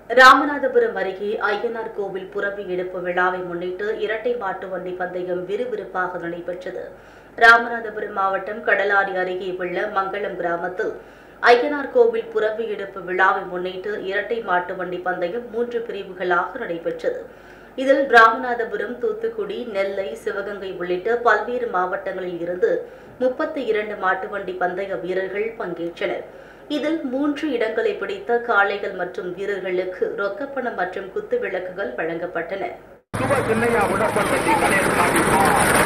ராமநாதபுரம் அருகே ஐயனார் கோவில் புறவி எடுப்பு விழாவை முன்னிட்டு இரட்டை மாட்டு வண்டி பந்தயம் விறுவிறுப்பாக நடைபெற்றது ராமநாதபுரம் மாவட்டம் கடலாடி அருகே உள்ள மங்களம் கிராமத்தில் ஐயனார் கோவில் புறவி எடுப்பு விழாவை முன்னிட்டு இரட்டை மாட்டு வண்டி பந்தயம் மூன்று பிரிவுகளாக நடைபெற்றது இதில் ராமநாதபுரம் தூத்துக்குடி நெல்லை சிவகங்கை உள்ளிட்ட பல்வேறு மாவட்டங்களில் இருந்து முப்பத்தி இரண்டு மாட்டு வண்டி பந்தய வீரர்கள் பங்கேற்றனர் இதில் மூன்று இடங்களை பிடித்த காளைகள் மற்றும் வீரர்களுக்கு ரொக்கப்பணம் மற்றும் குத்து விளக்குகள் வழங்கப்பட்டன சுப சின்னையா உடற்பட்டி கலையர்